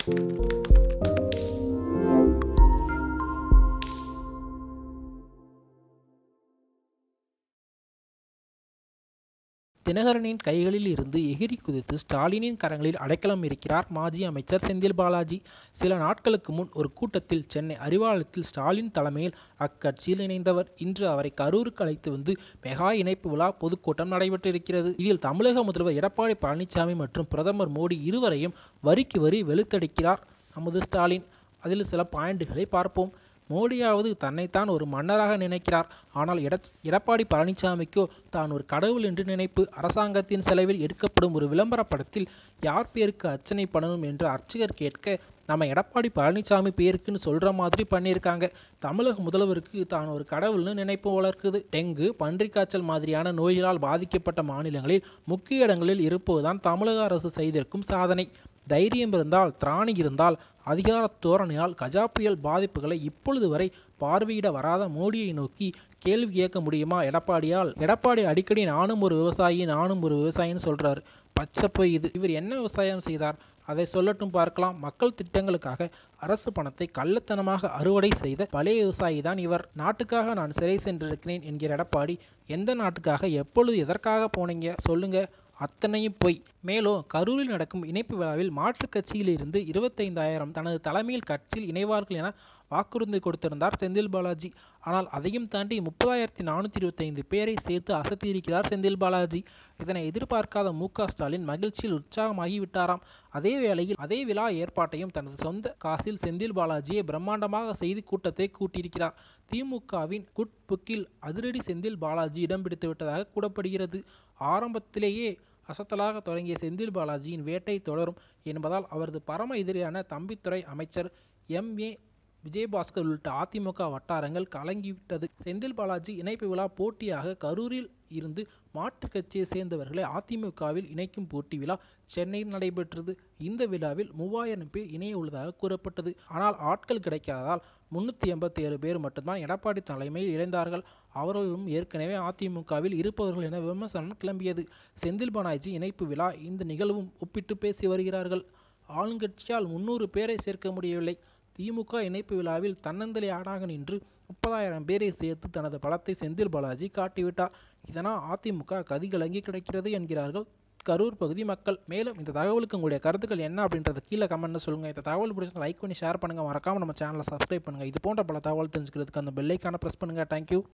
தினகரனின் கைகளில் இருந்து எகிரி குதித்து ஸ்டாலினின் கரங்களில் அடைக்கலம் இருக்கிறார் மாஜி அமைச்சர் செந்தில் பாலாஜி சில நாட்களுக்கு முன் ஒரு கூட்டத்தில் சென்னை அறிவாலயத்தில் ஸ்டாலின் தலைமையில் அக்கட்சியில் இணைந்தவர் இன்று அவரை கரூருக்கு அழைத்து வந்து மெகா இணைப்பு விழா பொதுக்கூட்டம் நடைபெற்றிருக்கிறது இதில் தமிழக முதல்வர் எடப்பாடி பழனிசாமி மற்றும் பிரதமர் மோடி இருவரையும் வரிக்கு வரி வெளுத்தடிக்கிறார் நமது ஸ்டாலின் அதில் சில பாயிண்டுகளை பார்ப்போம் மோடியாவது தன்னைத்தான் ஒரு மன்னராக நினைக்கிறார் ஆனால் எட எடப்பாடி பழனிசாமிக்கோ தான் ஒரு கடவுள் என்று நினைப்பு அரசாங்கத்தின் செலவில் எடுக்கப்படும் ஒரு விளம்பர படத்தில் யார் பேருக்கு அர்ச்சனை பண்ணணும் என்று அர்ச்சகர் கேட்க நம்ம எடப்பாடி பழனிசாமி பேருக்குன்னு சொல்கிற மாதிரி பண்ணியிருக்காங்க தமிழக முதல்வருக்கு தான் ஒரு கடவுள்னு நினைப்பு வளர்க்குது டெங்கு பன்றிக்காய்ச்சல் மாதிரியான நோய்களால் பாதிக்கப்பட்ட மாநிலங்களில் முக்கிய இடங்களில் இருப்பதுதான் தமிழக அரசு செய்திருக்கும் சாதனை தைரியம் இருந்தால் திராணி இருந்தால் அதிகார தோரணையால் கஜா புயல் பாதிப்புகளை இப்பொழுது வரை பார்வையிட வராத மோடியை நோக்கி கேள்வி கேட்க முடியுமா எடப்பாடியால் எடப்பாடி அடிக்கடி நானும் ஒரு விவசாயி நானும் ஒரு விவசாயின்னு சொல்றாரு பச்சை இது இவர் என்ன விவசாயம் செய்தார் அதை சொல்லட்டும் பார்க்கலாம் மக்கள் திட்டங்களுக்காக அரசு பணத்தை கள்ளத்தனமாக அறுவடை செய்த பழைய விவசாயி தான் இவர் நாட்டுக்காக நான் சிறை சென்றிருக்கிறேன் என்கிற எடப்பாடி எந்த நாட்டுக்காக எப்பொழுது எதற்காக போனீங்க சொல்லுங்க அத்தனையும் பொய் மேலும் கரூரில் நடக்கும் இணைப்பு விழாவில் மாற்றுக் கட்சியிலிருந்து இருபத்தைந்தாயிரம் தனது தலைமையில் கட்சியில் இணைவார்கள் என வாக்குறுதி கொடுத்திருந்தார் செந்தில் பாலாஜி ஆனால் அதையும் தாண்டி முப்பதாயிரத்தி நானூற்றி இருபத்தைந்து பேரை சேர்த்து அசத்தியிருக்கிறார் செந்தில் பாலாஜி இதனை எதிர்பார்க்காத மு க ஸ்டாலின் மகிழ்ச்சியில் உற்சாகமாகி விட்டாராம் அதே வேளையில் அதே விழா ஏற்பாட்டையும் தனது சொந்த காசில் செந்தில் பாலாஜியை பிரம்மாண்டமாக செய்து கூட்டத்தை கூட்டியிருக்கிறார் திமுகவின் குட் புக்கில் அதிரடி செந்தில் பாலாஜி இடம் பிடித்து விட்டதாக கூறப்படுகிறது ஆரம்பத்திலேயே அசத்தலாக தொடங்கிய செந்தில் பாலாஜியின் வேட்டை தொடரும் என்பதால் அவரது பரம எதிரியான தம்பித்துறை அமைச்சர் எம் ஏ விஜயபாஸ்கர் உள்ளிட்ட அதிமுக வட்டாரங்கள் கலங்கிவிட்டது செந்தில் பாலாஜி இணைப்பு விழா போட்டியாக கரூரில் இருந்து மாற்றுக் கட்சியை சேர்ந்தவர்களை அதிமுகவில் இணைக்கும் போட்டி விழா சென்னையில் நடைபெற்றது இந்த விழாவில் மூவாயிரம் பேர் இணைய உள்ளதாக கூறப்பட்டது ஆனால் ஆட்கள் கிடைக்காததால் முன்னூற்றி எண்பத்தி ஏழு பேர் மட்டும்தான் எடப்பாடி தலைமையில் இணைந்தார்கள் அவர்களும் ஏற்கனவே அதிமுகவில் இருப்பவர்கள் என விமர்சனம் கிளம்பியது செந்தில் பாலாஜி இணைப்பு விழா இந்த நிகழ்வும் ஒப்பிட்டு பேசி வருகிறார்கள் ஆளுங்கட்சியால் முன்னூறு பேரை சேர்க்க முடியவில்லை திமுக இணைப்பு விழாவில் தன்னந்தலை ஆடாக நின்று முப்பதாயிரம் பேரை சேர்த்து தனது பலத்தை செந்தில் பாலாஜி காட்டிவிட்டார் இதனால் அதிமுக கதிகலங்கி கிடைக்கிறது என்கிறார்கள் கரூர் பகுதி மக்கள் மேலும் இந்த தகவலுக்கு உங்களுடைய கருத்துக்கள் என்ன அப்படின்றத கீழே கமெண்ட்ல சொல்லுங்கள் இந்த தகவல் பிடிச்சா லைக் பண்ணி ஷேர் பண்ணுங்கள் மறக்காமல் நம்ம சேனலை சப்ஸ்கிரைப் பண்ணுங்கள் இது போன்ற பல தகவல் தெரிஞ்சுக்கிறதுக்கு அந்த பெல்லைக்கான ப்ரெஸ் பண்ணுங்கள் தேங்க்யூ